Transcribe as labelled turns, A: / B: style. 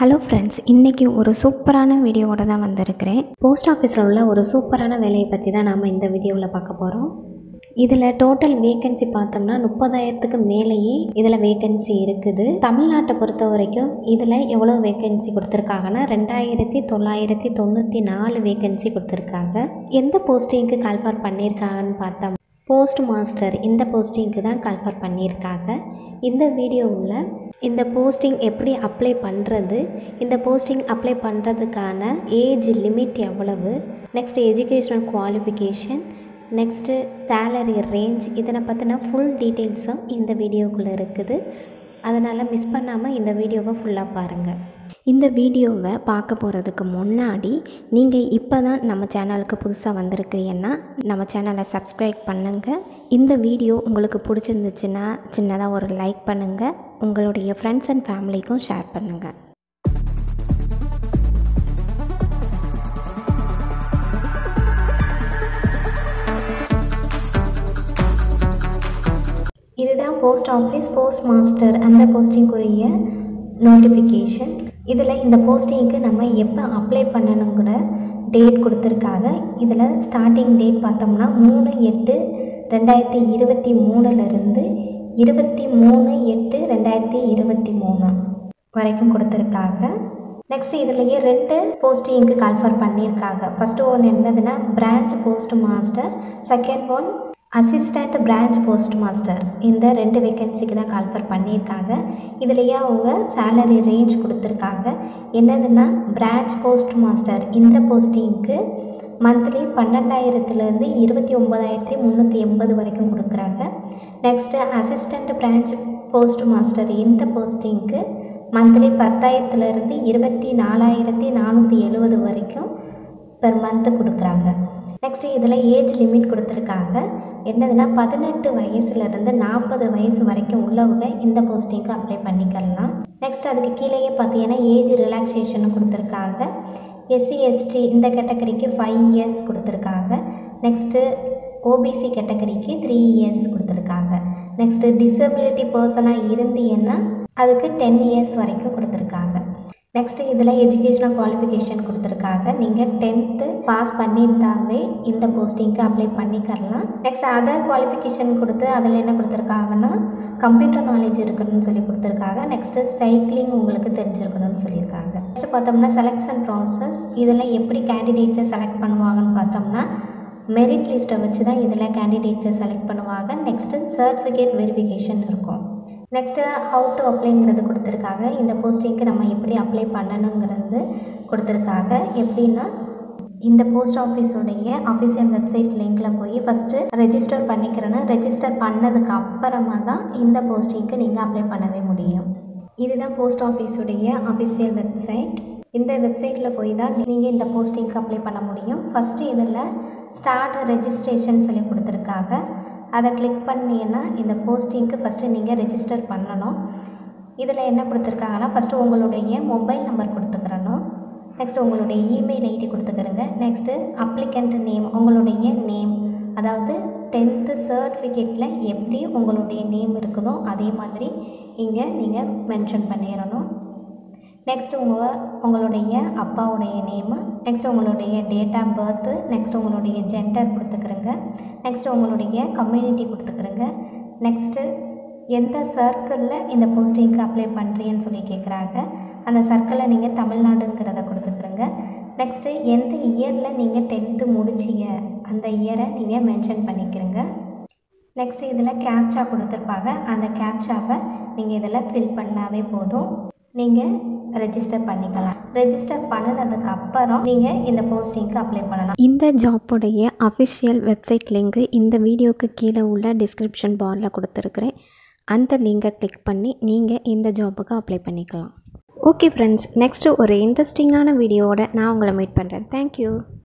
A: hello friends இன்றைக்கி ஒரு சூப்பரான வீடியோவோட தான் வந்திருக்கிறேன் போஸ்ட் ஆஃபீஸில் உள்ள ஒரு சூப்பரான வேலையை பற்றி தான் நாம் இந்த வீடியோவில் பார்க்க போகிறோம் இதில் டோட்டல் வேக்கன்சி பார்த்தோம்னா முப்பதாயிரத்துக்கு மேலேயே இதில் வேக்கன்சி இருக்குது தமிழ்நாட்டை பொறுத்த வரைக்கும் இதில் எவ்வளோ வேக்கன்சி கொடுத்துருக்காங்கன்னா ரெண்டாயிரத்தி தொள்ளாயிரத்தி தொண்ணூற்றி நாலு வேக்கன்சி கொடுத்துருக்காங்க எந்த போஸ்டிங்க்கு கால்ஃபார் பண்ணியிருக்காங்கன்னு பார்த்தோம் போஸ்ட் மாஸ்டர் இந்த போஸ்டிங்க்கு தான் கால்ஃபார் பண்ணியிருக்காங்க இந்த வீடியோவில் இந்த போஸ்டிங் எப்படி அப்ளை பண்ணுறது இந்த போஸ்டிங் அப்ளை பண்ணுறதுக்கான ஏஜ் லிமிட் எவ்வளவு next educational qualification next salary range இதனை பற்றின ஃபுல் டீட்டெயில்ஸும் இந்த வீடியோக்குள்ளே இருக்குது அதனால் மிஸ் பண்ணாமல் இந்த வீடியோவை ஃபுல்லாக பாருங்கள் இந்த வீடியோவை பார்க்க போகிறதுக்கு முன்னாடி நீங்கள் இப்போ தான் நம்ம சேனலுக்கு புதுசாக வந்திருக்கிறீங்கன்னா நம்ம சேனலை சப்ஸ்கிரைப் பண்ணுங்கள் இந்த வீடியோ உங்களுக்கு பிடிச்சிருந்துச்சுன்னா சின்னதாக ஒரு லைக் பண்ணுங்கள் உங்களுடைய ஃப்ரெண்ட்ஸ் அண்ட் ஃபேமிலிக்கும் ஷேர் பண்ணுங்கள் இதுதான் போஸ்ட் ஆஃபீஸ் போஸ்ட் மாஸ்டர் அந்த போஸ்டிங்குரிய நோட்டிஃபிகேஷன் இதில் இந்த போஸ்டிங்க்கு நம்ம எப்போ அப்ளை பண்ணணுங்கிற டேட் கொடுத்துருக்காங்க இதில் ஸ்டார்டிங் டேட் பார்த்தோம்னா மூணு எட்டு ரெண்டாயிரத்தி இருபத்தி மூணுலேருந்து இருபத்தி மூணு எட்டு ரெண்டாயிரத்தி இருபத்தி மூணு வரைக்கும் கொடுத்துருக்காங்க நெக்ஸ்ட் இதுலேயே ரெண்டு போஸ்டிங்க்கு கால்ஃபர் பண்ணியிருக்காங்க ஃபஸ்ட்டு ஒன்று என்னதுன்னா branch postmaster second one assistant branch postmaster இந்த ரெண்டு வேக்கன்சிக்கு தான் கால்ஃபர் பண்ணியிருக்காங்க இதுலேயே அவங்க சேலரி ரேஞ்ச் கொடுத்துருக்காங்க என்னதுன்னா பிரான்ச் போஸ்ட் மாஸ்டர் இந்த போஸ்டிங்க்கு மந்த்லி பன்னெண்டாயிரத்துலேருந்து இருபத்தி ஒம்பதாயிரத்தி முந்நூற்றி எண்பது வரைக்கும் கொடுக்குறாங்க next assistant branch postmaster இந்த போஸ்டிங்க்கு மந்த்லி பத்தாயிரத்துலேருந்து இருபத்தி நாலாயிரத்தி நானூற்றி எழுபது வரைக்கும் பெர் மந்த்து கொடுக்குறாங்க நெக்ஸ்ட்டு இதில் ஏஜ் லிமிட் கொடுத்துருக்காங்க என்னதுன்னா பதினெட்டு வயசுலேருந்து நாற்பது வயசு வரைக்கும் உள்ளவங்க இந்த போஸ்டிங்க்கு அப்ளை பண்ணிக்கலாம் நெக்ஸ்ட் அதுக்கு கீழேயே பார்த்தீங்கன்னா ஏஜ் ரிலாக்ஸேஷன் கொடுத்துருக்காங்க எஸ்சி எஸ்டி இந்த கேட்டகரிக்கு ஃபைவ் இயர்ஸ் கொடுத்துருக்காங்க நெக்ஸ்ட்டு ஓபிசி கேட்டகரிக்கு த்ரீ இயர்ஸ் கொடுத்துருக்காங்க நெக்ஸ்ட்டு டிசபிலிட்டி பர்சனாக இருந்தீங்கன்னா அதுக்கு டென் இயர்ஸ் வரைக்கும் கொடுத்துருக்காங்க நெக்ஸ்ட்டு இதில் எஜுகேஷனல் குவாலிஃபிகேஷன் கொடுத்துருக்காங்க நீங்கள் டென்த்து பாஸ் பண்ணியிருந்தாவே இந்த போஸ்டிங்க்கு அப்ளை பண்ணிக்கலாம் நெக்ஸ்ட் அதர் குவாலிஃபிகேஷன் கொடுத்து அதில் என்ன கொடுத்துருக்காங்கன்னா கம்ப்யூட்டர் நாலேஜ் இருக்கணும்னு சொல்லி கொடுத்துருக்காங்க நெக்ஸ்ட்டு சைக்கிளிங் உங்களுக்கு தெரிஞ்சிருக்கணும்னு சொல்லியிருக்காங்க நெக்ஸ்ட் பார்த்தோம்னா செலெக்ஷன் ப்ராசஸ் இதில் எப்படி கேண்டிடேட்ஸை செலக்ட் பண்ணுவாங்கன்னு பார்த்தோம்னா மெரிட் லிஸ்ட்டை வச்சு தான் இதில் கேண்டிடேட்ஸை செலக்ட் பண்ணுவாங்க நெக்ஸ்ட்டு சர்டிஃபிகேட் வெரிஃபிகேஷன் இருக்கும் நெக்ஸ்ட்டு ஹவு டு அப்ளைங்கிறது கொடுத்துருக்காங்க இந்த போஸ்டிங்க்கு நம்ம எப்படி அப்ளை பண்ணணுங்கிறது கொடுத்துருக்காங்க எப்படின்னா இந்த போஸ்ட் ஆஃபீஸோடைய அஃபிஷியல் வெப்சைட் லிங்க்கில் போய் ஃபஸ்ட்டு ரெஜிஸ்டர் பண்ணிக்கிறேன்னா ரெஜிஸ்டர் பண்ணதுக்கு அப்புறமா தான் இந்த போஸ்டிங்க்கு நீங்கள் அப்ளை பண்ணவே முடியும் இதுதான் போஸ்ட் ஆஃபீஸுடைய அஃபிஷியல் வெப்சைட் இந்த வெப்சைட்டில் போய் தான் நீங்கள் இந்த போஸ்டிங்க்கு அப்ளை பண்ண முடியும் ஃபஸ்ட்டு இதில் ஸ்டார்ட் ரெஜிஸ்ட்ரேஷன் சொல்லி கொடுத்துருக்காங்க அதை கிளிக் பண்ணீங்கன்னா இந்த போஸ்டிங்க்கு ஃபஸ்ட்டு நீங்கள் ரெஜிஸ்டர் பண்ணணும் இதில் என்ன கொடுத்துருக்காங்கன்னா ஃபஸ்ட்டு உங்களுடைய மொபைல் நம்பர் கொடுத்துக்கிறணும் நெக்ஸ்ட் உங்களுடைய இமெயில் ஐடி கொடுத்துக்கிறங்க நெக்ஸ்ட்டு அப்ளிகண்ட் நேம் உங்களுடைய நேம் அதாவது டென்த்து சர்டிஃபிகேட்டில் எப்படி உங்களுடைய நேம் இருக்குதோ அதே மாதிரி இங்கே நீங்கள் மென்ஷன் பண்ணிடணும் நெக்ஸ்ட் உங்கள் உங்களுடைய அப்பாவுடைய நேமு நெக்ஸ்ட் உங்களுடைய டேட் ஆஃப் பர்த்து நெக்ஸ்ட் உங்களுடைய ஜெண்டர் கொடுத்துக்கிறங்க நெக்ஸ்ட் உங்களுடைய கம்யூனிட்டி கொடுத்துக்கிறங்க நெக்ஸ்ட்டு எந்த சர்க்கிளில் இந்த போஸ்டிங்க்கு அப்ளை பண்ணுறீன்னு சொல்லி கேட்குறாங்க அந்த சர்க்கிளில் நீங்கள் தமிழ்நாடுங்கிறத கொடுத்துக்கிறங்க நெக்ஸ்ட்டு எந்த இயரில் நீங்கள் டென்த்து முடிச்சிங்க அந்த இயரை நீங்கள் மென்ஷன் பண்ணிக்கிறங்க நெக்ஸ்ட் இதில் கேப்சா கொடுத்துருப்பாங்க அந்த கேப்சாவை நீங்கள் இதில் ஃபில் பண்ணாவே போதும் நீங்கள் ரெஜிஸ்டர் பண்ணிக்கலாம் ரெஜிஸ்டர் பண்ணினதுக்கு அப்புறம் நீங்கள் இந்த போஸ்டிங்க்கு அப்ளை பண்ணலாம்
B: இந்த ஜாப்புடைய அஃபிஷியல் வெப்சைட் லிங்க்கு இந்த வீடியோக்கு கீழே உள்ள டிஸ்கிரிப்ஷன் பாரில் கொடுத்துருக்குறேன் அந்த லிங்கை கிளிக் பண்ணி நீங்கள் இந்த ஜாப்புக்கு அப்ளை பண்ணிக்கலாம் ஓகே ஃப்ரெண்ட்ஸ் நெக்ஸ்ட்டு ஒரு இன்ட்ரெஸ்டிங்கான வீடியோவோட நான் உங்களை மீட் பண்ணுறேன் தேங்க்யூ